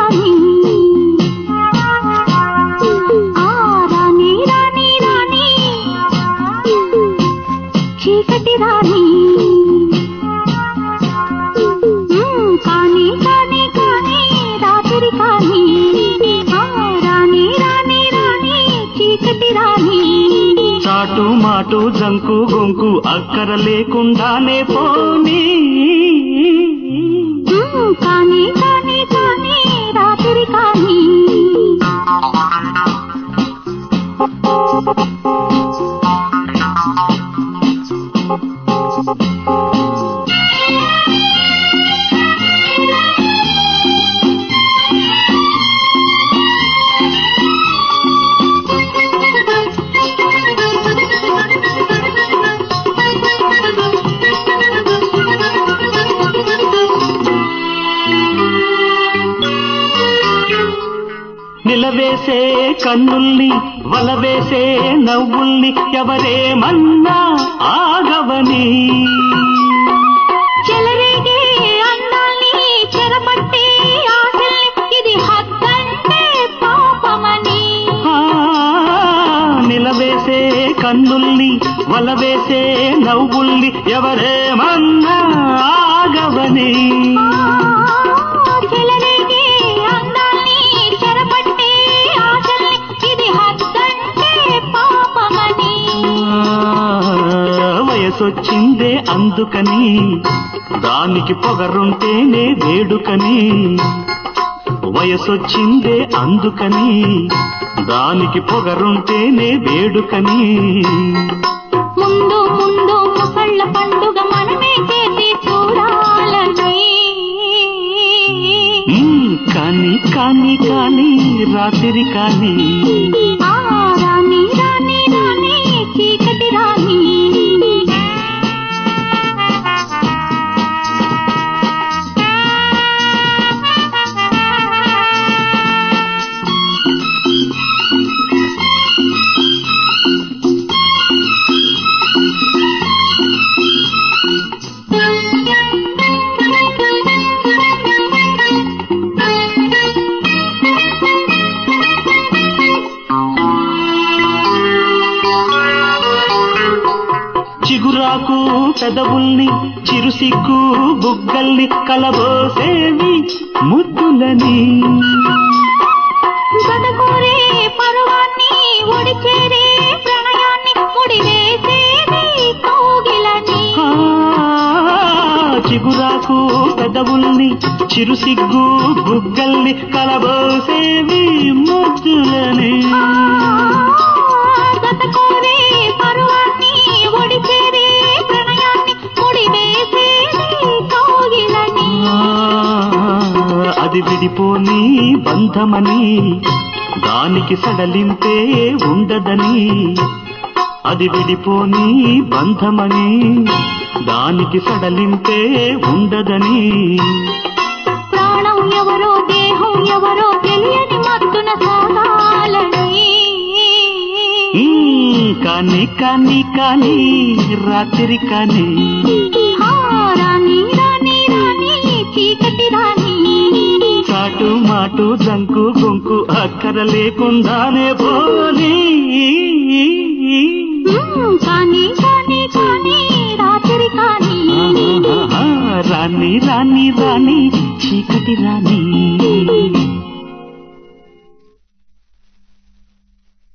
రాణి ఆ రాణి రాణి రాణి చీకటి రాణి మ్మ్, కానీ కానీ కానీ రాత్రి కానీ ఆ రాణి రాణి రాణి చీకటి రాణి చాటు మాటు జంకు గొంకు అక్కర లేకుండానే పోనీ మ్మ్, కానీ కానీ కానీ రాత్రి కానీ నిలవేసే కన్నుల్ని వలవేసే నవ్వుల్ని ఎవరేమన్నా ఆగవని చెలరేగే అందాల్ని చెరపట్టే ఆశల్ని ఇది హద్దంటే పాపమని ఆ, నిలవేసే కన్నుల్ని వలవేసే నవ్వుల్ని ఎవరేమన్నా ఆగవని చెలరేగే అందాల్ని చెరపట్టే ఆశల్ని ఇది హద్దంటే పాపమని ఆ, వయసొచ్చిందే అందుకని దానికి పొగరుంటేనే వేడుకని వయసొచ్చిందే అందుకని దానికి పొగరుంటేనే వేడుకని ముందు ముందు ముసళ్ళ పండుగ మనమే చేసి చూడాలని మ్మ్, కానీ కానీ కానీ రాత్రి కానీ ఆ రాణి రాణి రాణి చీకటి రాణి చిగురాకు పెదవుల్ని చిరుసిగ్గు బుగ్గల్ని కలబోసేవి ముద్దులని గదగోరే పరువాన్ని ఒడిచేరే ప్రణయాన్ని ముడివేసేది కౌగిలని ఆ, చిగురాకు పెదవుల్ని చిరుసిగ్గు బుగ్గల్ని కలబోసేవి ముద్దులని గతకోరే పరువాన్ని ఒడిచేరే ప్రణయాన్ని ముడివేసేది కౌగిలని ఆ, అది విడిపోని బంధమని దానికి సడలింపే ఉండదని అది విడిపోని బంధమని దానికి సడలింపే ఉండదని ప్రాణం ఎవరో దేహం ఎవరో తెలియని మత్తున సాగాలని ఉమ్, కానీ కానీ కానీ రాత్రి కానీ ఆ రాణి రాణి రాణి చీకటి రాణి చాటు మాటు జంకు గుంకు అక్కర లేకుండానే పోనీ మ్మ్, కానీ కానీ కానీ రాత్రి కానీ ఆహాహా, రాణి రాణి రాణి చీకటి రాణి